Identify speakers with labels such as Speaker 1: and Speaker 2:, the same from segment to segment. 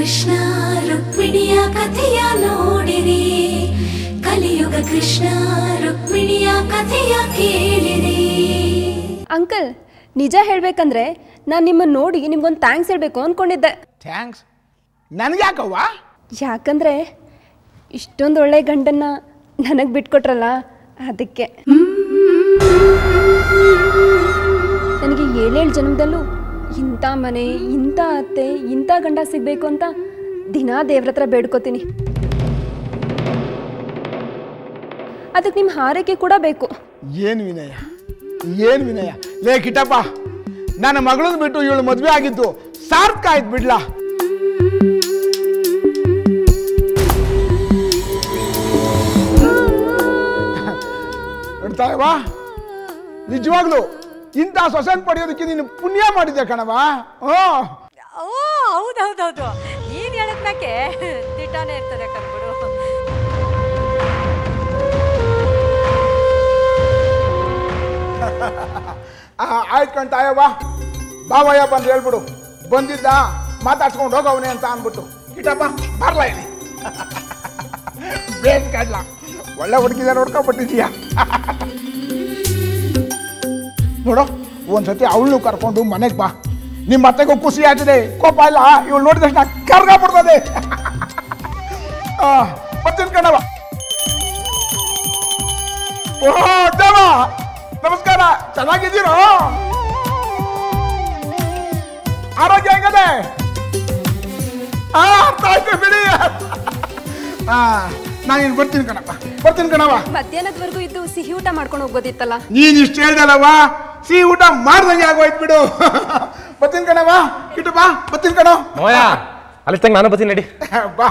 Speaker 1: ಕೃಷ್ಣ ರುಕ್ಮಿಣಿಯ ಕಥೆಯ ನೋಡಿರಿ ಕಲಿಯುಗ ಕೃಷ್ಣ ರುಕ್ಮಿಣಿಯ ಕಥೆಯ ಕೇಳಿರಿ
Speaker 2: ಅಂಕಲ್ ನಿಜ ಹೇಳಬೇಕಂದ್ರೆ ನಾನು ನಿಮ್ಮನ್ನು ನೋಡಿ ನಿಮ್ಗೊಂದು ಥ್ಯಾಂಕ್ಸ್ ಹೇಳಬೇಕು ಅಂದ್ಕೊಂಡಿದ್ದೆ
Speaker 3: ಥ್ಯಾಂಕ್ಸ್ ನನಗ್ಯಾಕವ್ವ
Speaker 2: ಯಾಕಂದರೆ ಇಷ್ಟೊಂದು ಒಳ್ಳೆ ಗಂಡನ್ನ ನನಗೆ ಬಿಟ್ಕೊಟ್ರಲ್ಲ ಅದಕ್ಕೆ ನನಗೆ ಏಳೇಳು ಜನ್ಮದಲ್ಲೂ ಇಂಥ ಮನೆ ಇಂಥ ಅತ್ತೆ ಇಂಥ ಗಂಡ ಸಿಗಬೇಕು ಅಂತ ದಿನಾ ದೇವ್ರ ಹತ್ರ ಬೇಡ್ಕೋತೀನಿ ಅದಕ್ಕೆ ನಿಮ್ಮ ಹಾರೈಕೆ ಕೂಡ ಬೇಕು
Speaker 3: ಏನು ವಿನಯ ಏನು ವಿನಯ ಲೇ ಕಿಟ್ಟಪ್ಪ ನನ್ನ ಮಗಳನ್ನ ಬಿಟ್ಟು ಇವಳು ಮದುವೆ ಆಗಿದ್ದು ಸಾರ್ಥಕ ಆಯ್ತು ಬಿಡ್ಲಾ ನೋಡ್ತಾಯವಾ ನಿಜವಾಗ್ಲು ಇಂಥ ಸೊಸೆನ್ ಪಡೆಯೋದಕ್ಕೆ ನೀನು ಪುಣ್ಯ ಮಾಡಿದ್ದೆ ಕಣವ ಹ್ಞೂ
Speaker 4: ಓ ಹೌದೌದೌದು ನೀನು ಹೇಳಿದ್ಮ್ಯಾಕೆ ದಿಟಾನೇ ಇರ್ತದೆ ಕಣ್ಬಿಡು
Speaker 3: ಆಯ್ತು ಕಣ್ತಾಯವ್ವ ಬಾವಯ್ಯ ಬಂದು ಹೇಳ್ಬಿಡು ಬಂದಿದ್ದ ಮಾತಾಡ್ಸ್ಕೊಂಡು ಹೋಗವನೇ ಅಂತ ಅಂದ್ಬಿಟ್ಟು ಕಿಟ್ಟಪ್ಪ ಬರ್ಲ ಇಲ್ಲಿ ಬೇಗ ಕಡ್ಲ ಒಳ್ಳೆ ಹುಡುಗಿದ ನೋಡ್ಕೊಂಡ್ಬಿಟ್ಟಿದೀಯ ನೋಡು ಒಂದ್ಸತಿ ಅವಳು ಕರ್ಕೊಂಡು ಮನೆಗೆ ಬಾ ನಿಮ್ಮ ಅತ್ತೆಗೂ ಖುಷಿ ಆಗ್ತದೆ ಕೋಪ ಇಲ್ಲ ಇವಳು ನೋಡಿದ ತಕ್ಷಣ ಕರ್ಗ ಬಿಡ್ತದೆ ಬರ್ತೀನಿ ಕಣವ ಓಹೋ ದೇವ ನಮಸ್ಕಾರ ಚೆನ್ನಾಗಿದ್ದೀರೋ ಆರೋಗ್ಯ ಹೆಂಗದೆ ಆ ಅರ್ಥ ಆಯ್ತು ಬಿಡಿ ಆ ನಾನು ಇನ್ನು ಬರ್ತೀನಿ ಕಣಪ್ಪ ಬರ್ತೀನಿ ಕಣವ
Speaker 2: ಮಧ್ಯಾಹ್ನದವರೆಗೂ ಇದ್ದು ಸಿಹಿ ಊಟ ಮಾಡ್ಕೊಂಡು ಹೋಗ್ಬೋದಿತ್ತಲ್ಲ
Speaker 3: ನೀನ್ ಇಷ್ಟು ಹೇಳ್ದಲ್ಲವ ಸಿಹಿ ಊಟ ಮಾಡ್ದಂಗೆ ಆಗೋಯ್ತು ಬಿಡು ಬರ್ತೀನಿ ಕಣವ ಇಟ್ಟು ಬಾ ಬರ್ತೀನಿ ಕಣೋ
Speaker 5: ಮೋಯ ಅಲ್ಲಿ ತಂಗ ನಾನು ಬರ್ತೀನಿ ನಡಿ
Speaker 3: ಬಾ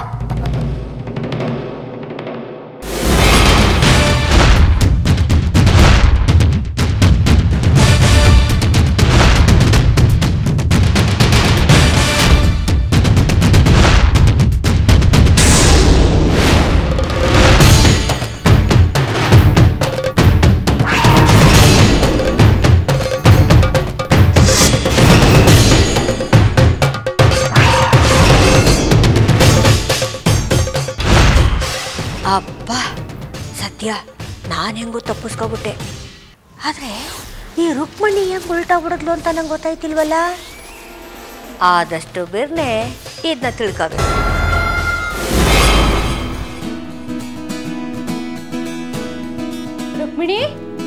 Speaker 4: ಅಬ್ಬ ಸದ್ಯ ನಾನು ಹೆಂಗೂ ತಪ್ಪಿಸ್ಕೊಬಿಟ್ಟೆ ಆದರೆ ಈ ರುಕ್ಮಣಿ ಹೆಂಗೆ ಉಲ್ಟಾ ಬಿಡದ್ಲು ಅಂತ ನಂಗೆ ಗೊತ್ತಾಯ್ತಿಲ್ವಲ್ಲ ಆದಷ್ಟು ಬೇರ್ನೆ ಇದನ್ನ ತಿಳ್ಕೋಬೇಕು
Speaker 2: ರುಕ್ಮಿಣಿ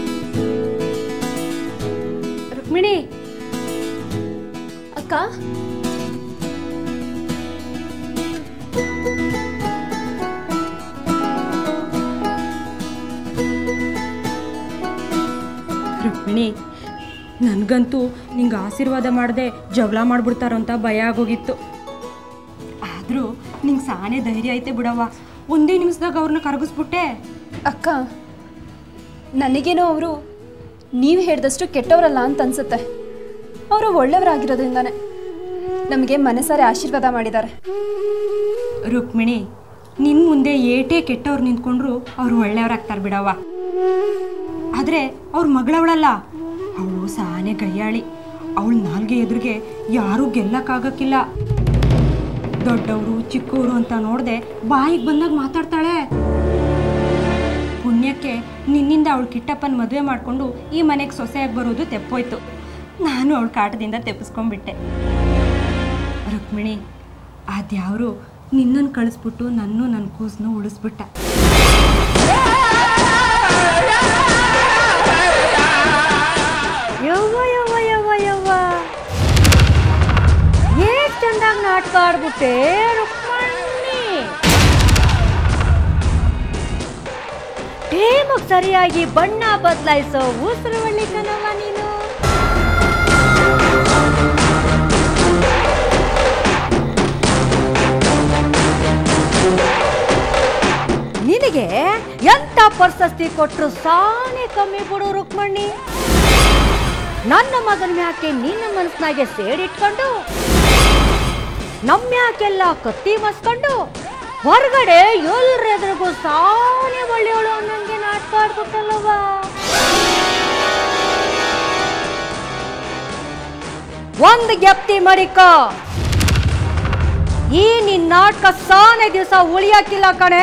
Speaker 2: ರುಕ್ಮಿಣಿ ಅಕ್ಕ
Speaker 6: ರುಕ್ಮಿಣಿ ನನಗಂತೂ ನಿಂಗೆ ಆಶೀರ್ವಾದ ಮಾಡದೆ ಜಗಳ ಮಾಡ್ಬಿಡ್ತಾರೋ ಅಂತ ಭಯ ಆಗೋಗಿತ್ತು ಆದರೂ ನಿಂಗೆ ಸಾನೇ ಧೈರ್ಯ ಐತೆ ಬಿಡವ್ವ ಒಂದೇ ನಿಮಿಷದಾಗ ಅವ್ರನ್ನ ಕರಗಿಸ್ಬಿಟ್ಟೆ
Speaker 2: ಅಕ್ಕ ನನಗೇನೋ ಅವರು ನೀವು ಹೇಳಿದಷ್ಟು ಕೆಟ್ಟವರಲ್ಲ ಅಂತ ಅನ್ಸುತ್ತೆ ಅವರು ಒಳ್ಳೆಯವರಾಗಿರೋದ್ರಿಂದಾನೆ ನಮಗೆ ಮನಸಾರೆ ಆಶೀರ್ವಾದ ಮಾಡಿದ್ದಾರೆ
Speaker 6: ರುಕ್ಮಿಣಿ ನಿನ್ನ ಮುಂದೆ ಏಟೇ ಕೆಟ್ಟವ್ರು ನಿಂತ್ಕೊಂಡ್ರು ಅವ್ರು ಒಳ್ಳೆಯವ್ರಾಗ್ತಾರೆ ಬಿಡವ್ವ ಆದರೆ ಅವ್ರ ಮಗಳವಳಲ್ಲ ಅವಳು ಸಾನೆ ಗಯ್ಯಾಳಿ ಅವಳ ನಾಲ್ಗೆ ಎದುರಿಗೆ ಯಾರೂ ಗೆಲ್ಲಕ್ಕಾಗಕ್ಕಿಲ್ಲ ದೊಡ್ಡವರು ಚಿಕ್ಕವರು ಅಂತ ನೋಡದೆ ಬಾಯಿಗೆ ಬಂದಾಗ ಮಾತಾಡ್ತಾಳೆ ಪುಣ್ಯಕ್ಕೆ ನಿನ್ನಿಂದ ಅವಳು ಕಿಟ್ಟಪ್ಪನ ಮದುವೆ ಮಾಡಿಕೊಂಡು ಈ ಮನೆಗೆ ಸೊಸೆಯಾಗಿ ಬರೋದು ತೆಪ್ಪೋಯ್ತು ನಾನು ಅವಳ ಕಾಟದಿಂದ ತೆಪ್ಪಿಸ್ಕೊಂಡ್ಬಿಟ್ಟೆ ರುಕ್ಮಿಣಿ ಅದ್ಯಾವರು ನಿನ್ನನ್ನು ಕಳಿಸ್ಬಿಟ್ಟು ನನ್ನೂ ನನ್ನ ಕೂಸನ್ನು ಉಳಿಸ್ಬಿಟ್ಟ
Speaker 4: ಯವ್ವ ಯವ್ವ ಯವ್ವ ಯವ್ವ ಏಟ್ ಚಂದಾಗ ನಾಟಕ ಆಡ್ಬಿಟ್ಟೆ ರುಕ್ಮಣಿ ಟೇಮಗ್ ಸರಿಯಾಗಿ ಬಣ್ಣ ಬದಲಾಯಿಸೋ ಉಸಿರು ಕಣವ ನೀನು ನಿನಗೆ ಎಂತ ಪ್ರಶಸ್ತಿ ಕೊಟ್ರು ಸಾನೆ ಕಮ್ಮಿ ಬಿಡು ರುಕ್ಮಣಿ ನನ್ನ ಮಗನ ಮ್ಯಾಕೆ ನಿನ್ನ ಮನಸ್ಸಿನಾಗೆ ಸೇಡಿಟ್ಕೊಂಡು ನಮ್ಯಾಕೆಲ್ಲ ಕತ್ತಿ ಮಸ್ಕೊಂಡು ಹೊರಗಡೆ ಎಲ್ರೆದ್ರಿಗೂ ಸಾನೆ ಒಳ್ಳೆಯವಳು ಅನ್ನಂಗೆ ನಾಟಕ ಆಡ್ಬಿಟ್ಟಲ್ಲವ ಒಂದು ಗೆಪ್ತಿ ಮಡಿಕ ಈ ನಿನ್ ನಾಟಕ ಸಾನೆ ದಿವಸ ಉಳಿಯಕ್ಕಿಲ್ಲ ಕಣೆ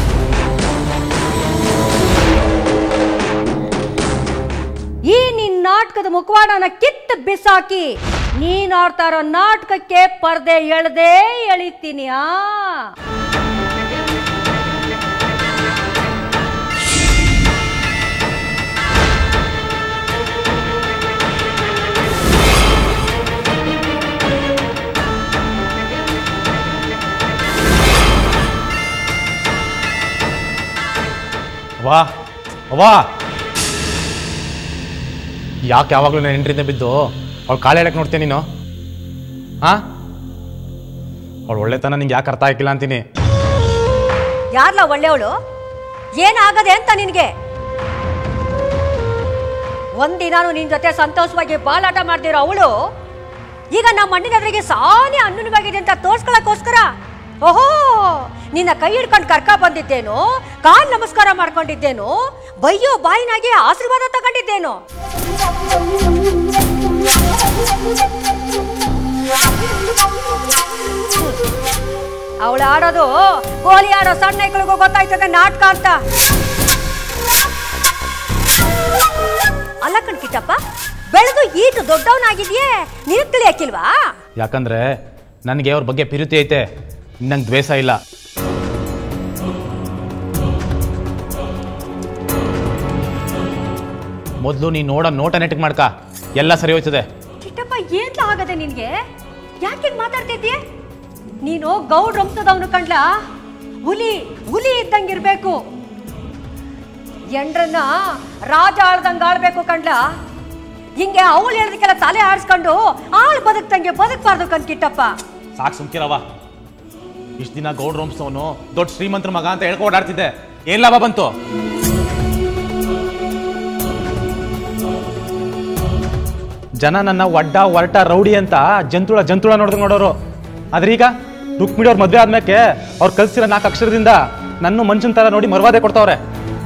Speaker 4: ಈ ನಿನ್ ನಾಟಕದ ಮುಖವಾಡನ ಕಿತ್ತು ಬಿಸಾಕಿ ನೀನ್ ಆಡ್ತಾ ಇರೋ ನಾಟಕಕ್ಕೆ ಪರ್ದೆ ಎಳ್ದೇ ಎಳಿತೀನಿ ಆ
Speaker 5: ವಾ ವಾ ಯಾಕೆ ಯಾವಾಗಲೂ ನಾನು ಎಂಟ್ರಿಂದ ಬಿದ್ದು ಅವಳು ಕಾಳೆ ಹೇಳಕ್ಕೆ ನೋಡ್ತೀನಿ ನೀನು ಹಾ ಅವಳು ಒಳ್ಳೆತನ ನಿಂಗೆ ಯಾಕೆ ಅರ್ಥ ಆಗಿಲ್ಲ ಅಂತೀನಿ
Speaker 4: ಯಾರ್ಲ ಒಳ್ಳೆಯವಳು ಏನಾಗದೆ ಅಂತ ನಿನಗೆ ಒಂದಿನಾನು ನಿನ್ ಜೊತೆ ಸಂತೋಷವಾಗಿ ಬಾಲಾಟ ಮಾಡ್ದಿರೋ ಅವಳು ಈಗ ನಮ್ಮ ಮಣ್ಣಿನ ಎದುರಿಗೆ ಸಾನಿ ಅನ್ನುನವಾಗಿದೆ ಅಂತ ತೋರ್ಸ್ಕೊಳಕ್ಕೋಸ್ಕರ ಓಹೋ ನಿನ್ನ ಕೈ ಹಿಡ್ಕೊಂಡು ಕರ್ಕ ಬಂದಿದ್ದೇನು ಕಾಲ್ ನಮಸ್ಕಾರ ಮಾಡ್ಕೊಂಡಿದ್ದೇನು ಬಯ್ಯೋ ಬಾಯಿನಾಗಿ ಆಶೀರ್ವಾದ ತಗೊಂಡಿದ್ದೇನು ಅವಳು ಆಡೋದು ಕೋಳಿ ಆಡೋ ಸಣ್ಣಗಳಿಗೂ ಗೊತ್ತಾಯ್ತದೆ ನಾಟಕ ಅಂತ ಅಲ್ಲ ಕಣ್ ಕಿಟ್ಟಪ್ಪ ಬೆಳೆದು ಈಟು ದೊಡ್ಡವನಾಗಿದ್ಯೇ ನಿನಗೆ ತಿಳಿಯಕ್ಕಿಲ್ವಾ
Speaker 5: ಯಾಕಂದ್ರೆ ನನಗೆ ಅವ್ರ ಬಗ್ಗೆ ಪ್ರೀತಿ ಐತೆ ನಂಗೆ ದ್ವೇಷ ಇಲ್ಲ ಮೊದಲು ನೀನು ನೋಡೋ ನೋಟ ನೆಟ್ಟಿಗೆ ಮಾಡ್ಕ ಎಲ್ಲ ಸರಿ ಹೋಯ್ತದೆ
Speaker 4: ಕಿಟ್ಟಪ್ಪ ಏನ್ಲ ಆಗದೆ ನಿನ್ಗೆ ಯಾಕೆ ಮಾತಾಡ್ತಿದ್ಯೆ ನೀನು ಗೌಡ್ ವಂಶದವನು ಕಂಡ್ಲ ಹುಲಿ ಹುಲಿ ಇದ್ದಂಗಿರ್ಬೇಕು ಎಂಡ್ರನ್ನ ರಾಜ ಆಳ್ದಂಗ ಆಳ್ಬೇಕು ಕಂಡ್ಲ ಹಿಂಗೆ ಅವಳು ಹೇಳದಕ್ಕೆಲ್ಲ ತಲೆ ಆಡಿಸ್ಕೊಂಡು ಆಳ್ ಬದುಕ್ದಂಗೆ ಬದುಕ್ಬಾರ್ದು ಕಣ್ ಕಿಟ್ಟಪ್ಪ
Speaker 5: ಸಾಕು ಸುಮ್ಕಿರವ ಇಷ್ಟು ದಿನ ಗೌಡ್ ವಂಶದವನು ದೊಡ್ಡ ಶ್ರೀಮಂತರ ಮಗ ಅಂತ ಹೇಳ್ಕೊ ಓಡಾಡ್ತಿದ್ದೆ ಏನ್ ಲಾಭ ಬಂತು ಜನ ನನ್ನ ಒಡ್ಡ ಒರಟ ರೌಡಿ ಅಂತ ಜಂತುಳ ಜಂತುಳ ನೋಡ್ದಂಗೆ ನೋಡೋರು ಆದ್ರೆ ಈಗ ರುಕ್ಮಿಣಿ ಅವ್ರ ಮದ್ವೆ ಆದ್ಮೇಲೆ ಅವ್ರು ಕಲ್ಸಿರೋ ನಾಲ್ಕು ಅಕ್ಷರದಿಂದ ನನ್ನ ಮನುಷ್ಯನ ತರ ನೋಡಿ ಮರ್ವಾದೆ ಕೊಡ್ತಾವ್ರೆ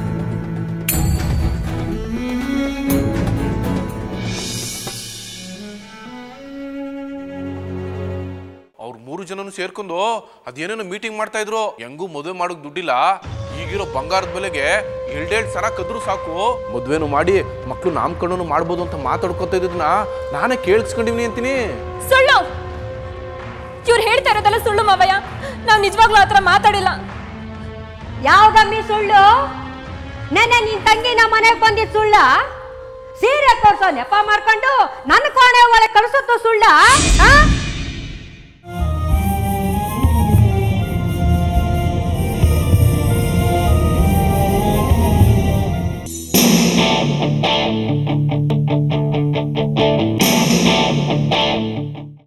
Speaker 7: ಅವ್ರು ಮೂರು ಜನನು ಸೇರ್ಕೊಂಡು ಅದೇನೇನೋ ಮೀಟಿಂಗ್ ಮಾಡ್ತಾ ಇದ್ರು ಹೆಂಗೂ ಮದುವೆ ಮಾಡೋಕ್ ದುಡ್ಡಿಲ್ಲ ಈಗಿರೋ ಬಂಗಾರದ ಬೆಲೆಗೆ ಎರಡೆರಡು ಸರ ಕದ್ರು ಸಾಕು ಮದ್ವೆನು ಮಾಡಿ ಮಕ್ಳು ನಾಮಕರಣನು ಮಾಡ್ಬೋದು ಅಂತ ಮಾತಾಡ್ಕೊತಾ ಇದ್ದನ್ನ ನಾನೇ ಕೇಳಿಸ್ಕೊಂಡಿವ್ನಿ ಅಂತೀನಿ
Speaker 2: ಸುಳ್ಳು ಇವ್ರು ಹೇಳ್ತಾ ಇರೋದೆಲ್ಲ ಸುಳ್ಳು ಮಾವಯ್ಯ ನಾವು ನಿಜವಾಗ್ಲೂ ಆ ಥರ ಮಾತಾಡಿಲ್ಲ
Speaker 4: ಯಾವ್ದಮ್ಮಿ ಸುಳ್ಳು ನೆನೆ ನಿನ್ ತಂಗಿ ನಮ್ಮ ಮನೆಗೆ ಬಂದಿದ್ ಸುಳ್ಳ ಸೀರೆ ತೋರ್ಸೋ ನೆಪ ಮಾಡ್ಕೊಂಡು ನನ್ನ ಕೋಣೆ ಒಳಗೆ ಕಳಿಸುತ್ತೋ ಸುಳ್ಳ ಆ?